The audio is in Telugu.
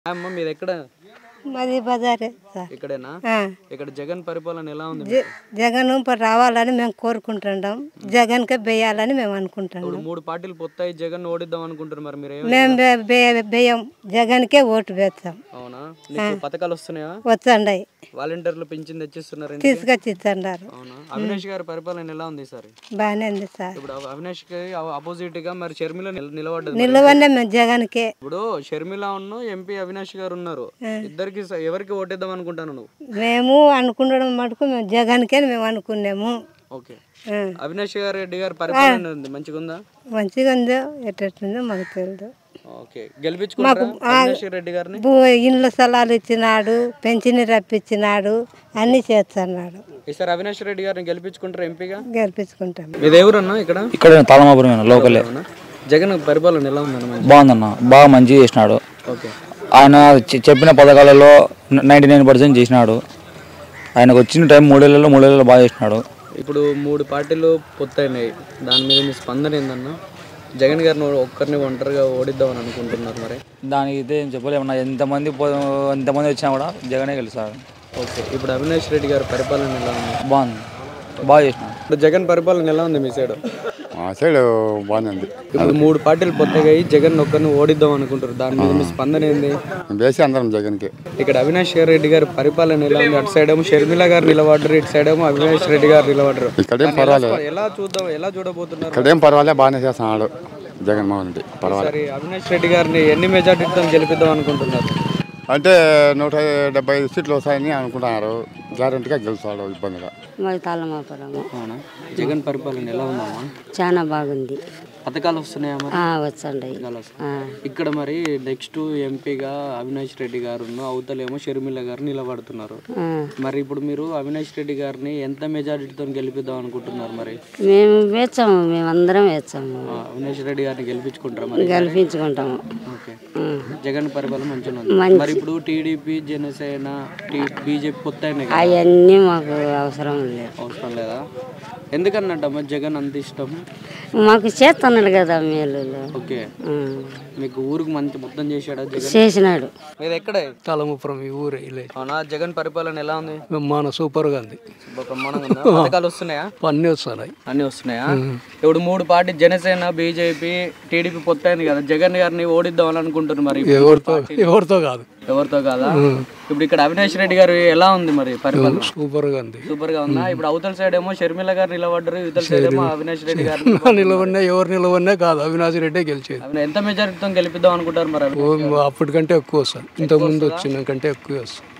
అమ్మ మీరు ఎక్కడ మాది బజారే సార్ ఇక్కడేనా ఆ. ఇక్కడ జగన్ పరిపాలన ఎలా ఉంది జ- జగన్ ఇప్పుడు రావాలని మేము కోరుకుంటున్నాం జగన్కే వేయాలని మేము అనుకుంటున్నాం ఇప్పుడు మూడు పార్టీలు పొత్తాయి జగన్ ఓడిద్దాం అనుకుంటారు మరి మీరు ఏమి మేము బే- బే- వేయం జగన్కే ఓటు వేస్తాం అవునా నీకు పథకాలు వస్తున్నాయా వచ్చండి వాలంటీర్లు పింఛన్ తెచ్చిస్తున్నారు తీసుకొచ్చి ఇచ్చండారు అవునా అవినాష్ గారి పరిపాలన ఎలా ఉంది సార్ బాగానే ఉంది సార్ ఇప్పుడు అవ- అవినాష్ కి ఆపోజిట్ గా మరి షర్మిల నిల- నిలబడ్డది మరి. నిలవనే మేము జగన్కే ఇప్పుడు షర్మిల ఉన్న ఎంపీ అవినాష్ గారు ఉన్నారు ఇద్దరికి స- ఎవరికి ఓటేద్దాం అనుకుంటాను నువ్వు మేము అనుకుండడం మటుకు మేము జగన్కే మేము అనుకున్నాము ఓకే ఆ. అవినాష్ గారు రెడ్డి గారి పరిపాలన ఉంది మంచిగా ఉందా మంచిగా ఉందో ఎట్టుందో మాకు తెలియదు ఓకే గెలిపించుకుంటారా అవినాష్ రెడ్డి గారిని భూ ఇండ్ల స్థలాలు ఇచ్చినాడు పెంచిని రప్పించినాడు అన్నీ చేస్తున్నాడు ఈసారి అవినాష్ రెడ్డి గారిని గెలిపించుకుంటారా ఎంపీగా గెలిపించుకుంటాం మీది ఎవరన్నా ఇక్కడ ఇక్కడ తాళమాపురం లోకలే అవునా? జగన్ పరిపాలన ఎలా ఉందన్న మంచి బాగుందన్న బాగా మంచిగా చేసినాడు ఓకే ఆయన చె- చెప్పిన పథకాలలో నైంటీ నైన్ పర్సెంట్ చేసినాడు ఆయనకు వచ్చిన టైం మూడేళ్లలో మూడేళ్లలో బాగా చేసినాడు ఇప్పుడు మూడు పార్టీలు పొత్తైనాయి దాని మీద మీ స్పందన ఏందన్నా జగన్ గారిని ఒక్కరిని ఒంటరిగా ఓడిద్దామని అనుకుంటున్నారు మరి దానికి అయితే ఏం చెప్పలేమన్నా ఎంతమంది పో- ఎంతమంది వచ్చినా కూడా జగనే గెలుస్తాడు ఓకే ఇప్పుడు అవినాష్ రెడ్డి గారి పరిపాలన ఎలా ఉంది బాగుంది బాగా చేసినాడు ఇప్పుడు జగన్ పరిపాలన ఎలా ఉంది మీ సైడ్ మా సైడ్ బాగానే ఉంది ఇప్పుడు మూడు పార్టీలు పొత్తగా జగన్ ఒక్కరిని ఓడిద్దాం అనుకుంటారు దాని మీద మీ స్పందన ఏంది వేసి అందరం జగన్కి ఇక్కడ అవినాష్ రెడ్డి గారి పరిపాలన ఎలా ఉంది అటు సైడ్ ఏమో షర్మిల గారు నిలబడ్డారు ఇటు సైడ్ ఏమో అవినాష్ రెడ్డి గారు నిలబడ్డారు ఇక్కడేం పర్వాలేదు ఎలా చూద్దాం ఎలా చూడబోతున్నారు ఇక్కడేం పర్వాలే బాగానే చేస్తున్నాడు జగన్మోహన్ రెడ్డి పర్వాలేదు సరే అవినాష్ రెడ్డి గారిని ఎన్ని మెజార్టీతో గెలిపిద్దాం అనుకుంటున్నారు అంటే నూట డెబ్బై ఐదు సీట్లు వస్తాయని అనుకుంటున్నారు గ్యారంటీగా గెలుస్తాడు ఇబ్బందిగా మాది తాళమాపురము అవునా జగన్ పరిపాలన ఎలా ఉందమ్మా చాలా బాగుంది పథకాలు వస్తున్నాయా మరి ఆ, వచ్చండి పథకాలు వస్తున్నాయి. ఆ, ఇక్కడ మరి నెక్స్ట్ ఎంపీగా అవినాష్ రెడ్డి గారు అవతలేమో షర్మిల గారు నిలబడుతున్నారు ఆ. మరి ఇప్పుడు మీరు అవినాష్ రెడ్డి గారిని ఎంత మెజారిటీతో గెలిపిద్దాం అనుకుంటున్నారు మరి మేము వేచాము మేమందరం వేచాము ఆ, అవినాష్ రెడ్డి గారిని గెలిపించుకుంటారా మరి గెలిపించుకుంటాము ఓకే ఆ. జగన్ పరిపాలన మంచిగా ఉంది మరి ఇప్పుడు టీడీపీ జనసేన బీజేపీ కొత్త అయినాయి కదా, అవన్నీ మాకు అవసరం లేదు అవసరం లేదా ఎందుకన్నట్టమ్మా జగన్ అంత ఇష్టం మాకు చేస్తున్నాడు కదా మేలులు ఓకే ఆ. మీకు ఊరికి మంచి మొత్తం చేశాడా జగన్ చేసినాడు మీది ఎక్కడే తలముపురం ఈ ఊరే ఇలే అవునా జగన్ పరిపాలన ఎలా ఉంది మన సూపర్గా ఉంది బాగా బ్రహ్మాండంగా ఉందా పథకాలు వస్తున్నాయా అన్నీ వస్తున్నాయి అన్ని వస్తున్నాయా ఇప్పుడు మూడు పార్టీ జనసేన బీజేపీ టీడీపీ పొత్తు అయింది కదా జగన్ గారిని ఓడిద్దాం అనుకుంటున్నారు మరి ఎవరితో ఎవరితో కాదు ఎవరితో కాదా ఇప్పుడు ఇక్కడ అవినాష్ రెడ్డి గారు ఎలా ఉంది మరి పరిపాలన సూపర్గా ఉంది సూపర్ గా ఉందా ఇప్పుడు అవతల సైడ్ ఏమో షర్మిల గారు నిలబడ్డారు ఇవతల సైడ్ ఏమో అవినాష్ రెడ్డి గారు నిలవన్నా ఎవరు నిలవన్నా కాదు అవినాష్ రెడ్డే గెలిచేది అవి ఎంత మెజారిటీతో గెలిపిద్దాం అనుకుంటారు మరి అవి? ఓ, అప్పటికంటే ఎక్కువ వస్తుంది ఇంతకుముందు వచ్చిన కంటే ఎక్కువ వస్తుంది